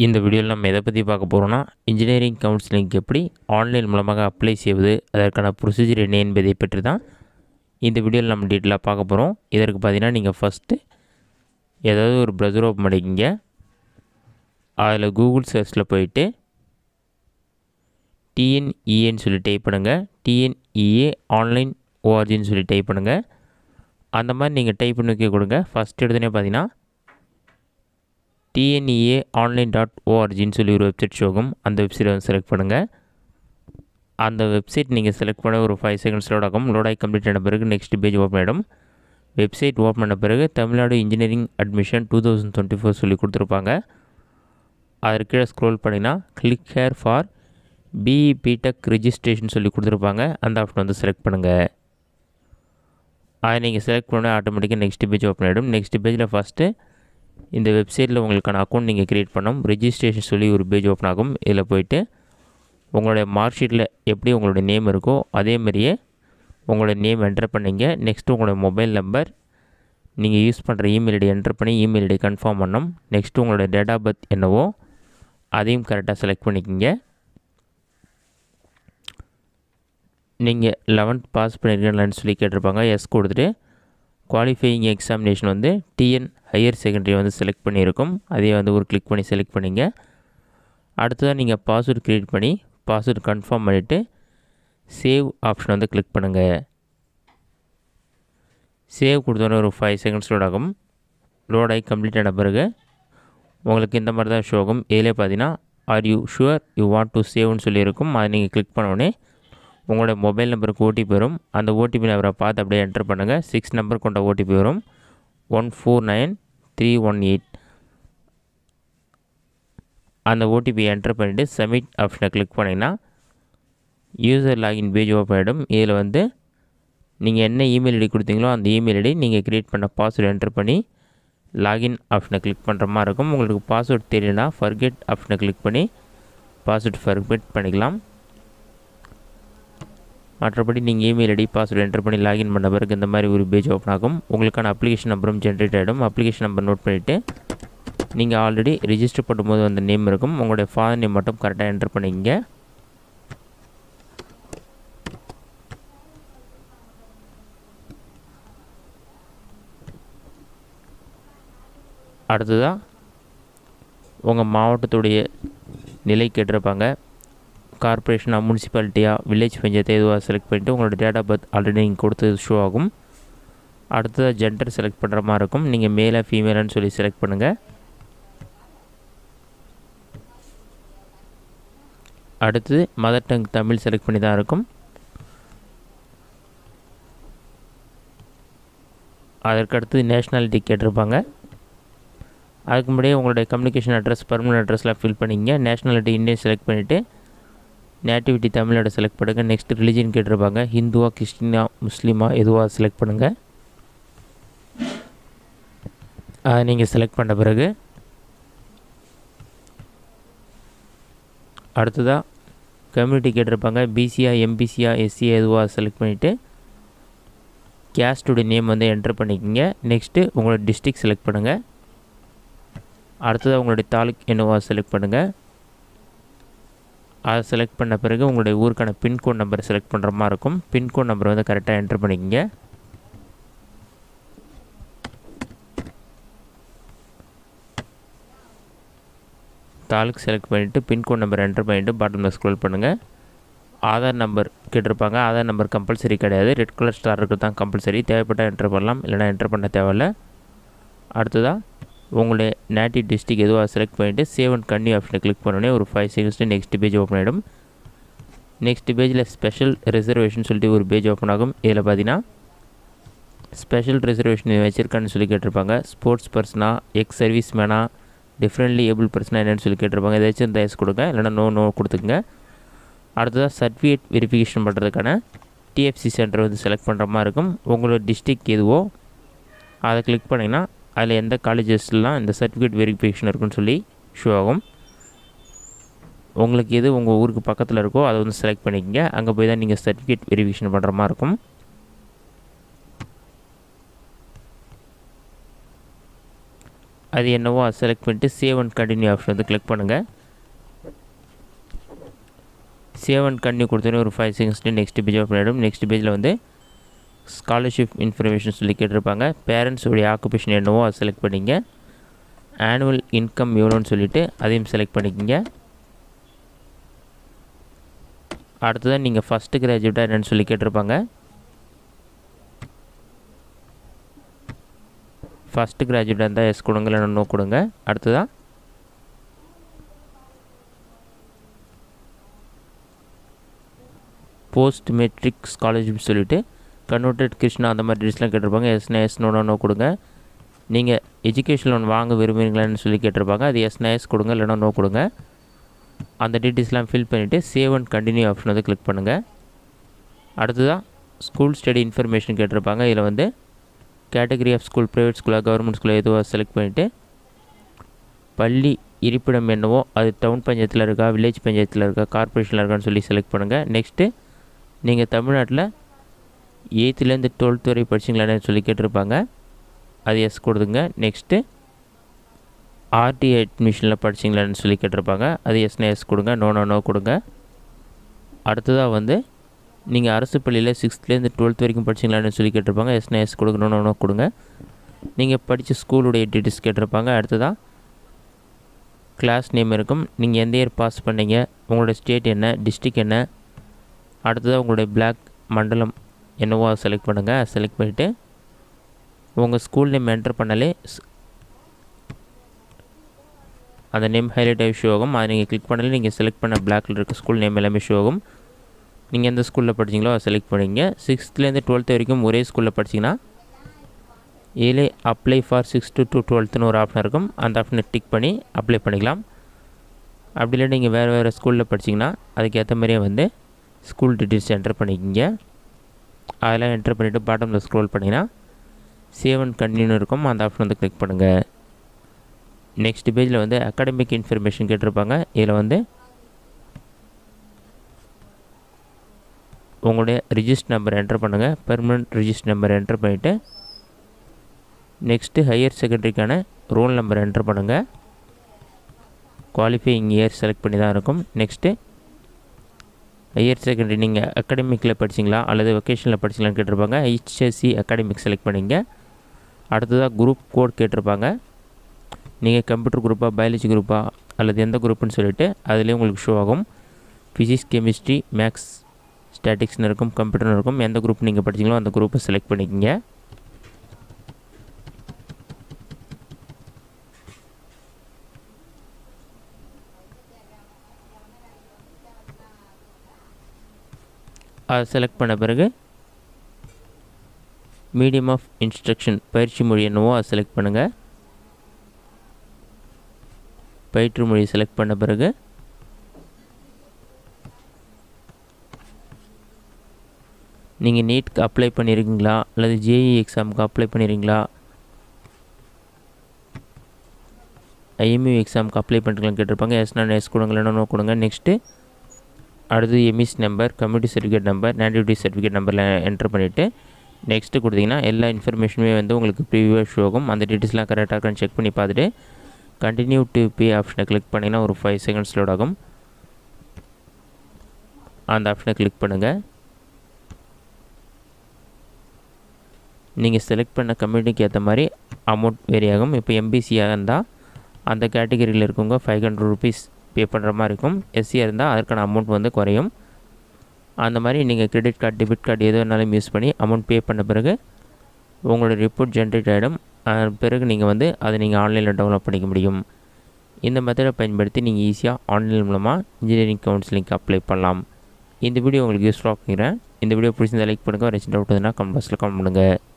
இந்த வீடியோவில் நம்ம எதை பற்றி பார்க்க போகிறோம்னா இன்ஜினியரிங் கவுன்சிலிங்க்கு எப்படி ஆன்லைன் மூலமாக அப்ளை செய்வது அதற்கான ப்ரொசீஜர் என்ன என்பதை பற்றி தான் இந்த வீடியோவில் நம்ம டீட்டெயிலாக பார்க்க போகிறோம் இதற்கு பார்த்தீங்கன்னா நீங்கள் ஃபஸ்ட்டு ஏதாவது ஒரு ப்ரௌசர் ஓப்பன் பண்ணிக்கிங்க அதில் கூகுள் சர்ச்சில் போயிட்டு டிஎன்இஏன்னு சொல்லி டைப் பண்ணுங்கள் டிஎன்இஏ ஆன்லைன் ஓஆர்ஜின்னு சொல்லி டைப் பண்ணுங்கள் அந்த மாதிரி நீங்கள் டைப் பண்ணி வைக்க கொடுங்க ஃபஸ்ட் எடுத்தோடனே பார்த்தீங்கன்னா டிஎன்இஏ ஆன்லைன் டாட் ஓஆர்ஜின்னு சொல்லி ஒரு வெப்சைட் ஷோகும் அந்த வெப்சைட்டை வந்து செலக்ட் பண்ணுங்கள் அந்த வெப்சைட் நீங்கள் செலக்ட் பண்ண ஒரு ஃபைவ் செகண்ட்ஸ் லோட் ஆகும் லோட் ஆகி கம்ப்ளீட் ஆன பிறகு நெக்ஸ்ட் பேஜ் ஓப்பன் ஆகிடும் வெப்சைட் ஓப்பன் பண்ண பிறகு Tamil Nadu engineering admission two thousand twenty four சொல்லி கொடுத்துருப்பாங்க அதற்கு கீழே ஸ்க்ரோல் பண்ணிங்கன்னா click here for BE BTech registration சொல்லி கொடுத்துருப்பாங்க அந்த ஆப்ஷன் வந்து செலக்ட் பண்ணுங்கள் அதை நீங்கள் செலக்ட் பண்ண ஆட்டோமேட்டிக்காக நெக்ஸ்ட் பேஜ் ஓப்பன் ஆகிடும் நெக்ஸ்ட் பேஜில் ஃபஸ்ட்டு இந்த வெப்சைட்டில் உங்களுக்கான அக்கௌண்ட் நீங்கள் க்ரியேட் பண்ணணும் ரிஜிஸ்ட்ரேஷன் சொல்லி ஒரு பேஜ் ஓப்பன் ஆகும் இதில் போயிட்டு உங்களுடைய மார்க் ஷீட்டில் எப்படி உங்களுடைய நேம் இருக்கோ அதே மாதிரியே உங்களோட நேம் என்டர் பண்ணிங்க நெக்ஸ்ட்டு உங்களோட மொபைல் நம்பர் நீங்கள் யூஸ் பண்ணுற இமெயில் ஐடி என்டர் பண்ணி இமெயில் ஐடி கன்ஃபார்ம் பண்ணணும் நெக்ஸ்ட்டு உங்களோட டேட் ஆஃப் பர்த் என்னவோ அதையும் கரெக்டாக செலக்ட் பண்ணிக்கிங்க நீங்கள் லெவன்த் பாஸ் பண்ணியிருக்கீங்களான்னு சொல்லி கேட்டிருப்பாங்க எஸ் கொடுத்துட்டு குவாலிஃபையிங் எக்ஸாமினேஷன் வந்து டிஎன் ஹையர் செகண்டரி வந்து செலக்ட் பண்ணியிருக்கும் அதே வந்து ஒரு கிளிக் பண்ணி செலக்ட் பண்ணிங்க அடுத்ததாக நீங்கள் பாஸ்வேர்டு க்ரியேட் பண்ணி பாஸ்வேர்டு கன்ஃபார்ம் பண்ணிவிட்டு சேவ் ஆப்ஷன் வந்து கிளிக் பண்ணுங்கள் சேவ் கொடுத்தோன்னே ஒரு ஃபைவ் செகண்ட்ஸ் லோட் ஆகும் லோட் ஆகி கம்ப்ளீட் ஆன பிறகு உங்களுக்கு இந்த மாதிரி தான் ஷோ ஆகும் இதிலே பார்த்தீங்கன்னா are you sure you want to சேவ்னு சொல்லியிருக்கும் அதை நீங்கள் கிளிக் பண்ணோடனே உங்களோட மொபைல் நம்பருக்கு ஓடிபி வரும் அந்த ஓடிபி நம்பரை பார்த்து அப்படியே என்டர் பண்ணுங்கள் சிக்ஸ் நம்பர் கொண்ட ஓடிபி வரும் one four nine three one eight அந்த ஓடிபி என்டர் பண்ணிவிட்டு சப்மிட் ஆப்ஷனை கிளிக் பண்ணிங்கன்னா யூசர் லாகின் பேஜ் ஓப்பன் ஆகிடும் இதில் வந்து நீங்கள் என்ன இமெயில் ஐடி கொடுத்தீங்களோ அந்த இமெயில் ஐடி நீங்கள் க்ரியேட் பண்ண பாஸ்வேர்டு என்டர் பண்ணி லாகின் ஆப்ஷனை கிளிக் பண்ணுற மாதிரி இருக்கும் உங்களுக்கு பாஸ்வேர்டு தெரியலனா ஃபர்கெட் ஆப்ஷனை கிளிக் பண்ணி பாஸ்வேர்டு ஃபர்கெட் பண்ணிக்கலாம் மற்றபடி நீங்கள் இமெயில் ஐடி பாஸ்வேர்டு என்டர் பண்ணி லாகின் பண்ண பிறகு இந்த மாதிரி ஒரு பேஜ் ஓப்பன் ஆகும் உங்களுக்கான அப்ளிகேஷன் நம்பரும் ஜென்ரேட் ஆகிடும் அப்ளிகேஷன் நம்பர் நோட் பண்ணிவிட்டு நீங்கள் ஆல்ரெடி ரிஜிஸ்டர் பண்ணும்போது அந்த நேம் இருக்கும் உங்களுடைய ஃபாதர் நேம் மட்டும் கரெக்டாக என்டர் பண்ணிக்கங்க அடுத்ததாக உங்கள் மாவட்டத்துடைய நிலை கேட்டிருப்பாங்க கார்ப்பரேஷனாக முனிசிபாலிட்டியாக வில்லேஜ் பஞ்சாயத்து எதுவாக செலக்ட் பண்ணிவிட்டு உங்களோட டேட் ஆஃப் பர்த் ஆல்ரெடி நீங்கள் கொடுத்தது ஷோ ஆகும் அடுத்ததாக ஜெண்டர் செலக்ட் பண்ணுற மாதிரி இருக்கும் நீங்கள் மேலாக ஃபீமேலான்னு சொல்லி செலக்ட் பண்ணுங்கள் அடுத்தது மதர் டங் தமிழ் செலக்ட் பண்ணி தான் இருக்கும் அதற்கு அடுத்தது நேஷ்னாலிட்டி கேட்டிருப்பாங்க அதுக்கு முன்னாடியே உங்களுடைய கம்யூனிகேஷன் அட்ரஸ் பர்மனன்ட் அட்ரஸ்லாம் ஃபில் பண்ணிங்க நேஷ்னாலிட்டி இந்தியன் செலக்ட் பண்ணிவிட்டு நேட்டிவிட்டி தமிழோட செலக்ட் பண்ணுங்கள் நெக்ஸ்ட் ரிலிஜன் கேட்டிருப்பாங்க ஹிந்துவா கிறிஸ்டினா முஸ்லீமா எதுவாக செலக்ட் பண்ணுங்கள் அதை நீங்கள் செலக்ட் பண்ண பிறகு அடுத்ததாக கம்யூனிட்டி கேட்டிருப்பாங்க பிசியா எம்பிசியா எஸ்சியா எதுவாக செலக்ட் பண்ணிவிட்டு கேஸ்டுடைய நேம் வந்து என்டர் பண்ணிக்கோங்க நெக்ஸ்ட்டு உங்களோட டிஸ்ட்ரிக் செலக்ட் பண்ணுங்கள் அடுத்ததாக உங்களுடைய தாலுக் என்னவா செலக்ட் பண்ணுங்கள் அதை செலக்ட் பண்ண பிறகு உங்களுடைய ஊருக்கான பின்கோட் நம்பரை செலக்ட் பண்ணுற மாதிரி இருக்கும் பின்கோட் நம்பரை வந்து கரெக்டாக என்டர் பண்ணிக்கோங்க தாலுக் செலக்ட் பண்ணிவிட்டு பின்கோட் நம்பர் என்டர் பண்ணிவிட்டு பாட்டமில் ஸ்க்ரோல் பண்ணுங்கள் ஆதார் நம்பர் கேட்டிருப்பாங்க ஆதார் நம்பர் கம்பல்சரி கிடையாது ரெட் கலர் ஸ்டார் இருக்கிறது தான் கம்பல்சரி தேவைப்பட்டால் என்டர் பண்ணலாம் இல்லைனா என்டர் பண்ண தேவையில்ல அடுத்ததாக உங்களுடைய நேட்டிவ் டிஸ்ட்ரிக் எதுவாக செலக்ட் பண்ணிவிட்டு சேவ் அண்ட் கன்னியூ ஆப்ஷனை கிளிக் பண்ணோடனே ஒரு ஃபைவ் செகண்ட்ஸில் நெக்ஸ்ட் பேஜ் ஓப்பன் ஆகிடும் நெக்ஸ்ட் பேஜில் ஸ்பெஷல் ரிசர்வேஷன் சொல்லிட்டு ஒரு பேஜ் ஓப்பன் ஆகும் இதில் பார்த்தீங்கன்னா ஸ்பெஷல் ரிசர்வேஷன் வச்சுருக்கான்னு சொல்லி கேட்டிருப்பாங்க ஸ்போர்ட்ஸ் பர்சனா எக்ஸ் சர்வீஸ் மேனா டிஃப்ரெண்ட்லி ஏபிள் பர்சனா என்னென்னு சொல்லி கேட்டிருப்பாங்க ஏதாச்சும் இருந்தால் எஸ் கொடுங்க இல்லைனா நோ நோ கொடுத்துங்க அடுத்ததாக சர்டிஃபிகேட் வெரிஃபிகேஷன் பண்ணுறதுக்கான டிஎஃப்சி சென்டர் வந்து செலக்ட் பண்ணுற மாதிரி இருக்கும் உங்களோட டிஸ்ட்ரிக் எதுவோ அதை கிளிக் பண்ணிங்கன்னா அதில் எந்த காலேஜஸ்லாம் இந்த சர்டிஃபிகேட் வெரிஃபிகேஷன் இருக்குன்னு சொல்லி ஷோ ஆகும் உங்களுக்கு எது உங்கள் ஊருக்கு பக்கத்தில் இருக்கோ அதை வந்து செலக்ட் பண்ணிக்கங்க அங்கே போய் தான் நீங்கள் சர்டிஃபிகேட் வெரிஃபிகேஷன் பண்ணுற மாதிரி இருக்கும் அது என்னவோ அதை செலக்ட் பண்ணிட்டு சேவ் அண்ட் கண்டினியூ ஆப்ஷன் வந்து கிளிக் பண்ணுங்கள் சேவ் அண்ட் கண்டினியூ கொடுத்தோன்னே ஒரு ஃபைவ் செகண்ட்ஸ்லேயே நெக்ஸ்ட் பேஜ் ஓப்பன் ஆகிடும் நெக்ஸ்ட் பேஜில் வந்து ஸ்காலர்ஷிப் இன்ஃபர்மேஷன் சொல்லி கேட்டிருப்பாங்க பேரண்ட்ஸுடைய ஆக்குபேஷன் என்னவோ அதை செலக்ட் பண்ணிங்க ஆனுவல் இன்கம் எவ்வளோன்னு சொல்லிவிட்டு அதையும் செலக்ட் பண்ணிக்கோங்க அடுத்ததான் நீங்கள் ஃபஸ்ட்டு கிராஜுவேட்டாக என்னென்னு சொல்லி கேட்டிருப்பாங்க ஃபஸ்ட்டு கிராஜுவேட்டாக இருந்தால் எஸ் கொடுங்க இல்லைன்னா நோ கொடுங்க அடுத்ததாக போஸ்ட் மெட்ரிக் ஸ்காலர்ஷிப் சொல்லிவிட்டு கன்வெர்டட் கிருஷ்ணா அந்த மாதிரி டீட்டெயில்ஸ்லாம் கேட்டிருப்பாங்க எஸ்னா எஸ் நோனா நோ கொடுங்க நீங்கள் எஜுகேஷன் லோன் வாங்க விரும்புகிறீங்களான்னு சொல்லி கேட்டிருப்பாங்க அது எஸ்னா எஸ் கொடுங்க இல்லைனா நோ கொடுங்க அந்த டீட்டெயில்ஸ்லாம் ஃபில் பண்ணிவிட்டு சேவ் அண்ட் கண்டினியூ ஆப்ஷன் வந்து கிளிக் பண்ணுங்கள் அடுத்ததாக ஸ்கூல் ஸ்டடி இன்ஃபர்மேஷன் கேட்டிருப்பாங்க இதில் வந்து கேட்டகரி ஆஃப் ஸ்கூல் ப்ரைவேட் ஸ்கூலாக கவர்மெண்ட் ஸ்கூலாக எதுவாக செலக்ட் பண்ணிவிட்டு பள்ளி இருப்பிடம் என்னவோ அது டவுன் பஞ்சாயத்தில் இருக்கா வில்லேஜ் பஞ்சாயத்தில் இருக்கா கார்பரேஷனில் இருக்கான்னு சொல்லி செலக்ட் பண்ணுங்கள் நெக்ஸ்ட்டு நீங்கள் தமிழ்நாட்டில் எயித்துலேருந்து டுவெல்த் வரை படிச்சிங்களான்னு சொல்லி கேட்டிருப்பாங்க அது எஸ் கொடுதுங்க நெக்ஸ்ட்டு ஆர்டி அட்மிஷனில் படிச்சிங்களான்னு சொல்லி கேட்டிருப்பாங்க அது எஸ்னா எஸ் கொடுங்க நோ நோ நோ கொடுங்க அடுத்ததாக வந்து நீங்கள் அரசு பள்ளியில் சிக்ஸ்த்லேருந்து டுவெல்த் வரைக்கும் படிச்சிங்களான்னு சொல்லி கேட்டிருப்பாங்க எஸ்னா எஸ் கொடுங்க நோ நோ நோ கொடுங்க நீங்கள் படித்த ஸ்கூலுடைய டீட்டெயில்ஸ் கேட்டிருப்பாங்க அடுத்ததாக கிளாஸ் நேம் இருக்கும் நீங்கள் எந்த இயர் பாஸ் பண்ணீங்க உங்களோட ஸ்டேட் என்ன டிஸ்ட்ரிக் என்ன அடுத்ததாக உங்களுடைய பிளாக் மண்டலம் என்னவோ அதை செலக்ட் பண்ணுங்கள் செலக்ட் பண்ணிவிட்டு உங்கள் ஸ்கூல் நேம் என்டர் பண்ணாலே அந்த நேம் ஹைலைட் ஆகி ஷோ ஆகும் அதை நீங்கள் கிளிக் பண்ணாலே நீங்கள் செலக்ட் பண்ண பிளாக்கில் இருக்க ஸ்கூல் நேம் எல்லாமே ஷோ ஆகும் நீங்கள் எந்த ஸ்கூலில் படிச்சிங்களோ அதை செலக்ட் பண்ணிங்க சிக்ஸ்த்லேருந்து டுவெல்த் வரைக்கும் ஒரே ஸ்கூலில் படிச்சிங்கன்னா இதிலே apply for six to to டுவெல்த்துன்னு ஒரு ஆப்ஷன் இருக்கும் அந்த ஆப்ஷனை டிக் பண்ணி அப்ளை பண்ணிக்கலாம் அப்படி இல்லை நீங்கள் வேறு வேறு ஸ்கூலில் படிச்சிங்கன்னா அதுக்கேற்ற மாதிரியே வந்து ஸ்கூல் டீட்டெயில்ஸ் என்டர் பண்ணிக்கிங்க அதெல்லாம் என்டர் பண்ணிவிட்டு பாட்டமில் ஸ்க்ரோல் பண்ணிங்கன்னா சேவ் அண்ட் கண்டினியூ இருக்கும் அந்த ஆப்ஷன் வந்து கிளிக் பண்ணுங்கள் நெக்ஸ்ட் பேஜில் வந்து அகாடமிக் இன்ஃபர்மேஷன் கேட்டிருப்பாங்க இதில் வந்து உங்களுடைய ரிஜிஸ்டர் நம்பர் என்டர் பண்ணுங்கள் பெர்மனண்ட் ரிஜிஸ்டர் நம்பர் என்டர் பண்ணிவிட்டு நெக்ஸ்ட்டு ஹையர் செகண்டரிக்கான ரோல் நம்பர் என்டர் பண்ணுங்கள் குவாலிஃபையிங் இயர் செலக்ட் பண்ணி தான் இருக்கும் நெக்ஸ்ட்டு ஹையர் செகண்டரி நீங்கள் அகாடமிக்கில் படிச்சிங்களா அல்லது வெக்கேஷனில் படிச்சிங்களான்னு கேட்டிருப்பாங்க ஹெச்எஸ்சி அகாடமிக் செலக்ட் பண்ணிங்க அடுத்ததாக குரூப் கோட் கேட்டிருப்பாங்க நீங்கள் கம்ப்யூட்டர் குரூப்பாக பயாலஜி குரூப்பாக அல்லது எந்த குரூப்புன்னு சொல்லிவிட்டு அதுலேயும் உங்களுக்கு ஷோ ஆகும் ஃபிசிக்ஸ் கெமிஸ்ட்ரி மேக்ஸ் ஸ்டாட்டிக்ஸ்னு இருக்கும் கம்ப்யூட்டர்னு இருக்கும் எந்த குரூப் நீங்கள் படிச்சிங்களோ அந்த குரூப்பை செலக்ட் பண்ணிக்கோங்க அதை செலக்ட் பண்ண பிறகு மீடியம் ஆஃப் இன்ஸ்ட்ரக்ஷன் பயிற்சி மொழி என்னவோ அதை செலக்ட் பண்ணுங்கள் பயிற்று மொழி செலக்ட் பண்ண பிறகு நீங்கள் நீட்க்கு அப்ளை பண்ணியிருக்கீங்களா அல்லது ஜேஇ எக்ஸாமுக்கு அப்ளை பண்ணியிருக்கீங்களா ஐஎம்யூ எக்ஸாமுக்கு அப்ளை பண்ணுறீங்களான்னு கேட்டிருப்பாங்க எஸ் நான் எஸ் கொடுங்க இல்லைன்னா நோ கொடுங்க நெக்ஸ்ட்டு அடுத்து EMIS number community certificate number nativity certificate நம்பரில் என்டர் பண்ணிவிட்டு நெக்ஸ்ட்டு கொடுத்தீங்கன்னா எல்லா இன்ஃபர்மேஷனுமே வந்து உங்களுக்கு ப்ரீவியூவாக ஷோ ஆகும் அந்த டீட்டெயில்ஸ்லாம் கரெக்டாக இருக்கான்னு செக் பண்ணி பார்த்துட்டு கண்டினியூ டு பே ஆப்ஷனை கிளிக் பண்ணிங்கன்னா ஒரு ஃபைவ் செகண்ட்ஸ் லோட் ஆகும் அந்த ஆப்ஷனை கிளிக் பண்ணுங்கள் நீங்கள் செலக்ட் பண்ண கம்யூனிட்டிக்கு ஏற்ற மாதிரி அமௌண்ட் வேரி ஆகும் இப்போ எம்பிசியாக இருந்தால் அந்த கேட்டகரியில் இருக்கவங்க ஃபைவ் ஹண்ட்ரட் ருபீஸ் பே பண்ணுற மாதிரி இருக்கும் எஸ்சியாக இருந்தால் அதற்கான அமௌண்ட் வந்து குறையும் அந்த மாதிரி நீங்கள் கிரெடிட் கார்டு டெபிட் கார்டு எது வேணாலும் யூஸ் பண்ணி அமௌண்ட் பே பண்ண பிறகு உங்களோட ரிப்போர்ட் ஜென்ரேட் ஆகிடும் பிறகு நீங்கள் வந்து அதை நீங்கள் ஆன்லைனில் டவுன்லோட் பண்ணிக்க முடியும் இந்த மெத்தடை பயன்படுத்தி நீங்கள் ஈஸியாக ஆன்லைன் மூலமாக இன்ஜினியரிங் கவுன்சிலிங்க்கு அப்ளை பண்ணலாம் இந்த வீடியோ உங்களுக்கு யூஸ்ஃபுல்லாக இருக்கிறேன் இந்த வீடியோ பிடிச்சிருந்தா லைக் பண்ணுங்கள் ஒரு டவுட் இருந்தால் கமெண்ட் பாக்ஸில் கமெண்ட் பண்ணுங்கள்